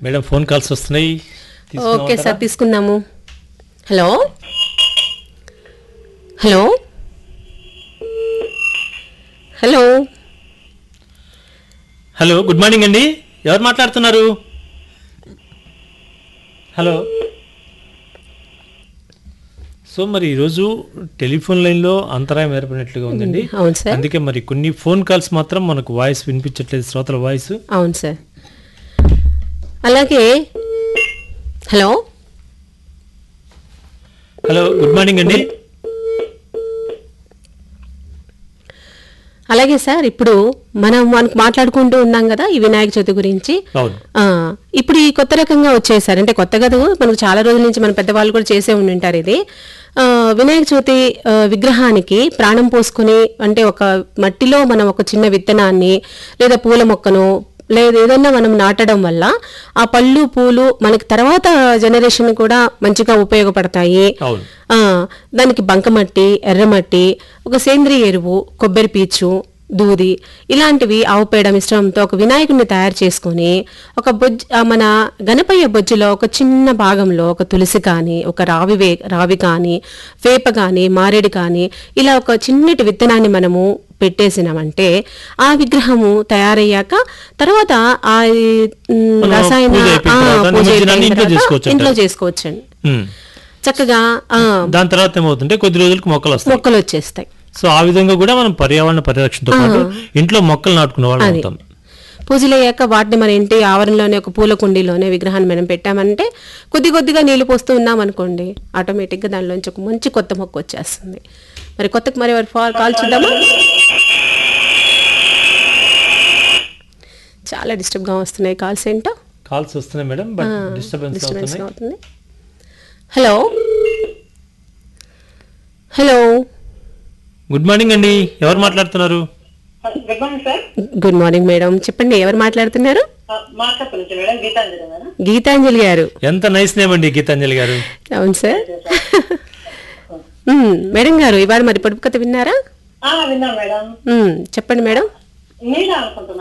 Madam phone calls వస్తున్నాయి okay sir తీసుకుందాము hello hello hello hello good morning అండి ఎవరు మాట్లాడుతున్నారు హలో సో మరి ఈరోజు టెలిఫోన్ లైన్లో అంతరాయం ఏర్పడినట్లుగా ఉందండి అవును సార్ అందుకే మరి కొన్ని ఫోన్ కాల్స్ మాత్రం మనకు వాయిస్ వినిపించట్లేదు శ్రోతల వాయిస్ అవును సార్ అలాగే హలో హలో గుడ్ మార్నింగ్ అండి అలాగే సార్ ఇప్పుడు మనం మనకు మాట్లాడుకుంటూ ఉన్నాం కదా ఈ వినాయక చవితి గురించి అవును ఆ, ఇప్పుడు ఈ కొత్త రకంగా వచ్చేసారు అంటే కొత్త కదా మనకు చాలా రోజుల నుంచి మన పెద్దవాళ్ళు కూడా చేసే ఉండి ఉంటారు ఇది ఆ, వినాయక చవితి ఆ, విగ్రహానికి ప్రాణం పోసుకుని అంటే ఒక మట్టిలో మనం ఒక చిన్న విత్తనాన్ని లేదా పూల మొక్కను లేదా ఏదన్నా మనం నాటడం వల్ల ఆ పళ్ళు పూలు మనకి తర్వాత జనరేషన్ కూడా మంచిగా ఉపయోగపడతాయి అవును ఆ, దానికి బంకమట్టి ఎర్రమట్టి ఒక సేంద్రియ ఎరువు కొబ్బరి పీచు దూది ఇలాంటివి ఆవు పేడ మిశ్రమంతో ఒక వినాయకుడిని తయారు చేసుకొని ఒక బొజ్జు ఆ మన గణపయ్య బొజ్జులో ఒక చిన్న భాగంలో ఒక తులసి కానీ ఒక రావి వే రావి కానీ వేప కానీ మారేడు కానీ ఇలా ఒక చిన్నటి విత్తనాన్ని మనము పెట్టేసినామంటే ఆ విగ్రహము తయారయ్యాక తర్వాత ఆ ఉమ్, మనం రసాయన పూజ అయిపోయిన ఆ, తర్వాత పూజ నిమజ్జనాన్ని అయిపోయిన ఇంట్లో తర్వాత చేసుకోవచ్చు ఇంట్లో అంటారు. చేసుకోవచ్చండి ఉమ్. చక్కగా ఆ, దాని తర్వాత ఏమవుతుంటే కొద్ది రోజులకు మొక్కలు వస్తాయి మొక్కలు వచ్చేస్తాయి సో ఆ విధంగా కూడా మనం పర్యావరణ పరిరక్షణతో పాటు ఇంట్లో మొక్కలు నాటుకునే వాళ్ళు అది. అవుతాం పూజలు అయ్యాక వాటిని మన ఇంటి ఆవరణలోనే ఒక పూల కుండీలోనే విగ్రహాన్ని మనం పెట్టామంటే కొద్ది కొద్దిగా నీళ్లు పోస్తూ ఉన్నాం అనుకోండి ఆటోమేటిక్గా దానిలోంచి ఒక మంచి కొత్త మొక్క వచ్చేస్తుంది మరి కొత్త మరి వారి ఫా- కాల్ చూద్దామా చాలా డిస్టర్బ్గా వస్తున్నాయి కాల్స్ ఏంటో కాల్స్ వస్తున్నాయి మేడం బట్ డిస్టర్బెన్స్ డిస్టర్బెన్స్ అవుతున్నాయి అవుతుంది హలో హలో గుడ్ మార్నింగ్ అండి ఎవరు మాట్లాడుతున్నారు good morning sir good morning madam చెప్పండి ఎవరు మాట్లాడుతున్నారు మార్కప్ నుంచి మేడం గీతాంజలి మేడం గీతాంజలి గారు ఎంత నైస్ నేమ్ అండి గీతాంజలి గారు అవును సార్ మ్మ్. మేడం గారు ఇవాళ మరి పొడుపు కథ విన్నారా ఆ, విన్నాం మేడం మ్మ్. చెప్పండి మేడం మీరే అనుకుంటున్నాను